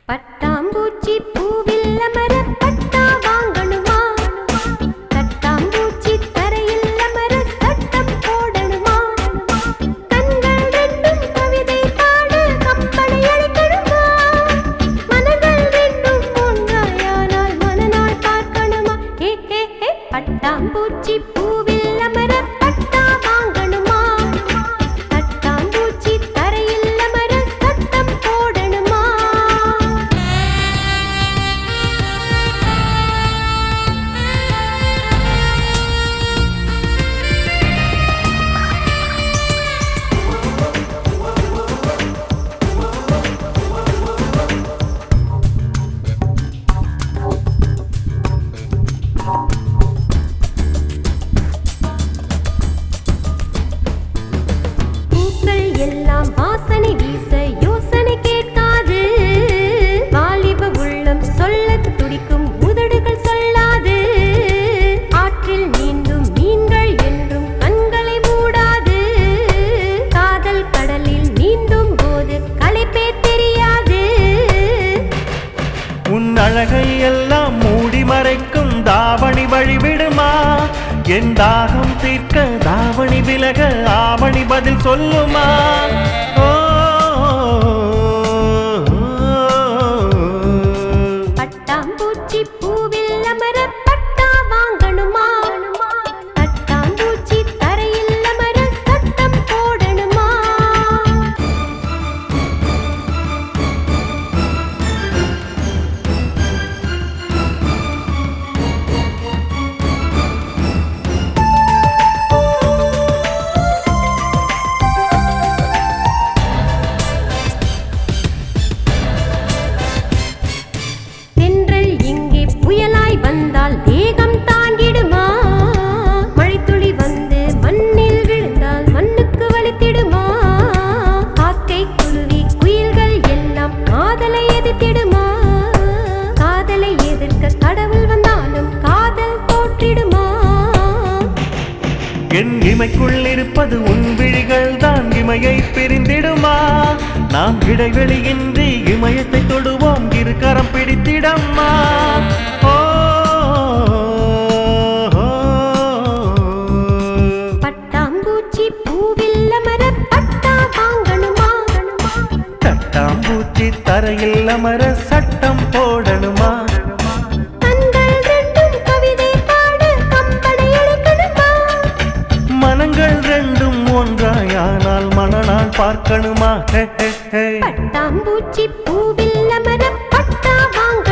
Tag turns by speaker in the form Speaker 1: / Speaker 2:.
Speaker 1: பட்டாம்பூச்சி பூவில் அமர பட்டா வாங்கணுமா தட்டாம்பூச்சி தரையில் அமர சட்டம் போடணுமா கண்கள் ரெண்டும் கவிதை பாட கம்பளை அழைக்கணுமா மனங்கள் ரெண்டும் ஒன்றாயானால் மனநாள் பார்க்கணுமா ஏ ஏ ஏ பட்டாம்பூச்சி பூவில் அமர பட்டா வாங்கணுமா தட்டாம்பூச்சி தரையில் அமர சட்டம் போடணுமா பூக்கள் எல்லாம் வாசனை வீச யோசனை கேட்காது வாலிப உள்ளம் சொல்லத் துடிக்கும் உதடுகள் சொல்லாது ஆற்றில் நீந்தும் மீன்கள் என்றும் கண்களை மூடாது காதல் கடலில் நீந்தும் போது களைப்பே தெரியாது
Speaker 2: உன் அழகை எல்லாம் மூடி மறைக்கும் தாவணி வழிவிடுமா என் தாகம் தீர்க்க தாவணி விலக ஆவணி பதில் சொல்லுமா ஓ,
Speaker 1: பட்டாம்பூச்சி பூவில் அமர பட்டா வாங்கணுமா தட்டாம்பூச்சி தரையில் அமர சட்டம் போடணுமா தென்றல் இங்கே புயலாய் வந்தால் வேகம் தாங்கிடுமா மழைத்துளி வந்து மண்ணில் விழுந்தால் மண்ணுக்கு வலித்திடுமா காக்கை குருவி குயில்கள் எல்லாம் காதலை எதிர்த்திடுமா காதலை எதிர்க்க கடவுள் வந்தாலும் காதல் தோற்றிடுமா
Speaker 2: என் இமைக்குள் இருப்பது உன் விழிகள் தான் இமையை பிரிந்திடுமா நாம் இடைவெளியின்றி இமயத்தை தொடுவோம் இரு கரம் பிடித்திடம்மா ஓ, ஓ,
Speaker 1: பட்டாம்பூச்சி பூவில் அமர பட்டா வாங்கணுமா
Speaker 2: தட்டாம்பூச்சி தரையில் அமர சட்டம் போடணுமா
Speaker 1: கண்கள் ரெண்டும் கவிதை பாட கம்பளை அழைக்கணுமா
Speaker 2: மனங்கள் ரெண்டும் ஒன்றாயானால் மனநாள் பார்க்கணுமா ஹே, ஹே, ஹே.
Speaker 1: பட்டாம்பூச்சி பூவில் அமர பட்டா வாங்க